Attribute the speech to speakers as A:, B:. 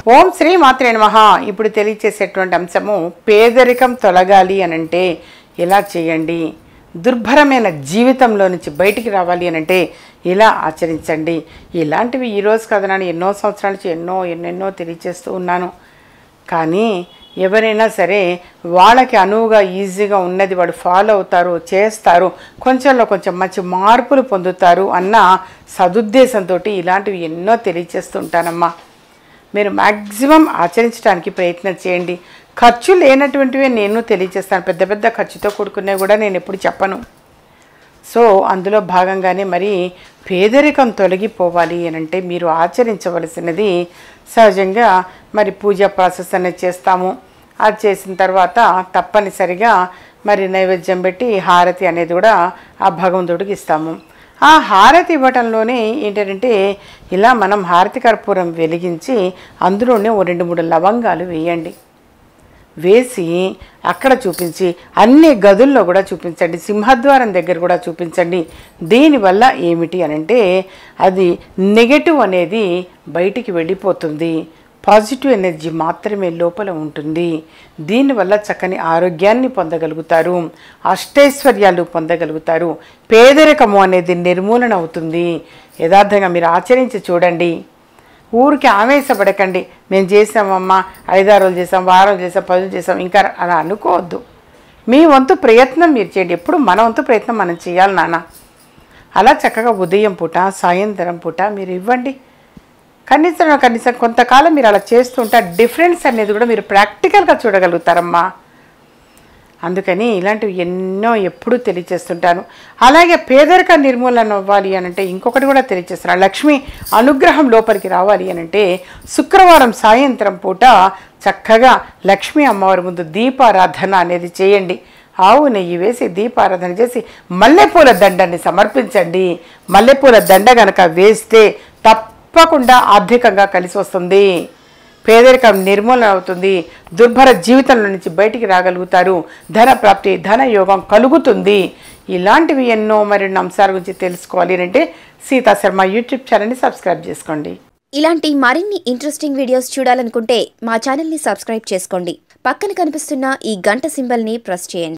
A: ఓం శ్రీ మాత్రే నమః ఇప్పుడు తెలియచేసేటువంటి అంశము పేదరికం తొలగాలి అని అంటే ఎలా చేయండి దుర్భరమైన జీవితంలో నుంచి బయటికి రావాలి అని అంటే ఇలా ఆచరించండి ఇలాంటివి ఈరోజు కదనని ఎన్నో సంవత్సరాల నుంచి ఎన్నో ఎన్నెన్నో తెలియచేస్తూ ఉన్నాను కానీ ఎవరైనా సరే వాళ్ళకి అనువుగా ఈజీగా ఉన్నది వాడు ఫాలో అవుతారు చేస్తారు కొంచెంలో కొంచెం మంచి మార్పులు పొందుతారు అన్న సదుద్దేశంతో ఇలాంటివి ఎన్నో తెలియచేస్తుంటానమ్మా మీరు మ్యాక్సిమం ఆచరించడానికి ప్రయత్నం చేయండి ఖర్చు లేనటువంటివే నేను తెలియజేస్తాను పెద్ద పెద్ద ఖర్చుతో కూడుకునే కూడా నేను ఎప్పుడు చెప్పను సో అందులో భాగంగానే మరి పేదరికం తొలగిపోవాలి అని అంటే మీరు ఆచరించవలసినది సహజంగా మరి పూజ ప్రాసెస్ అనేది చేస్తాము అది చేసిన తర్వాత తప్పనిసరిగా మరి నైవేద్యం పెట్టి హారతి అనేది కూడా ఆ భగవంతుడికి ఇస్తాము ఆ హారతి ఇవ్వటంలోనే ఏంటంటే ఇలా మనం హారతి కర్పూరం వెలిగించి అందులోనే ఓ రెండు మూడు లవంగాలు వేయండి వేసి అక్కడ చూపించి అన్ని గదుల్లో కూడా చూపించండి సింహద్వారం దగ్గర కూడా చూపించండి దీనివల్ల ఏమిటి అని అంటే అది నెగటివ్ అనేది బయటికి వెళ్ళిపోతుంది పాజిటివ్ ఎనర్జీ మాత్రమే లోపల ఉంటుంది దీనివల్ల చక్కని ఆరోగ్యాన్ని పొందగలుగుతారు అష్టైశ్వర్యాలు పొందగలుగుతారు పేదరికము అనేది నిర్మూలన అవుతుంది యథార్థంగా మీరు ఆచరించి చూడండి ఊరికి ఆవేశపడకండి మేము చేసామమ్మా ఐదారు రోజులు చేసాం వారం చేసాం పదులు చేసాం ఇంకా అలా అనుకోవద్దు మీ వంతు ప్రయత్నం మీరు చేయండి ఎప్పుడు మన వంతు ప్రయత్నం మనం చేయాలి నాన్న అలా చక్కగా ఉదయం పూట సాయంత్రం పూట మీరు ఇవ్వండి కనీసం కనీసం కొంతకాలం మీరు అలా చేస్తుంటే డిఫరెన్స్ అనేది కూడా మీరు ప్రాక్టికల్గా చూడగలుగుతారమ్మా అందుకని ఇలాంటివి ఎన్నో ఎప్పుడూ తెలియచేస్తుంటాను అలాగే పేదరిక నిర్మూలన అవ్వాలి అని అంటే ఇంకొకటి కూడా తెలియచేస్తున్నాను లక్ష్మి అనుగ్రహం లోపలికి రావాలి అని అంటే శుక్రవారం సాయంత్రం పూట చక్కగా లక్ష్మీ అమ్మవారి ముందు దీపారాధన అనేది చేయండి ఆవు నెయ్యి వేసి దీపారాధన చేసి మల్లెపూల దండని సమర్పించండి మల్లెపూల దండ గనక వేస్తే తప్పకుండా ఆర్థికంగా కలిసి వస్తుంది పేదరికం నిర్మూలన అవుతుంది దుర్భర జీవితంలో నుంచి బయటికి రాగలుగుతారు ధన ప్రాప్తి ధన యోగం కలుగుతుంది ఇలాంటివి ఎన్నో మరిన్ని అంశాల గురించి తెలుసుకోవాలి అంటే సీతా శర్మ యూట్యూబ్ ఛానల్ని సబ్స్క్రైబ్ చేసుకోండి
B: ఇలాంటి మరిన్ని ఇంట్రెస్టింగ్ వీడియోస్ చూడాలనుకుంటే మా ఛానల్ని సబ్స్క్రైబ్ చేసుకోండి పక్కన కనిపిస్తున్న ఈ గంట సింబల్ని ప్రెస్ చేయండి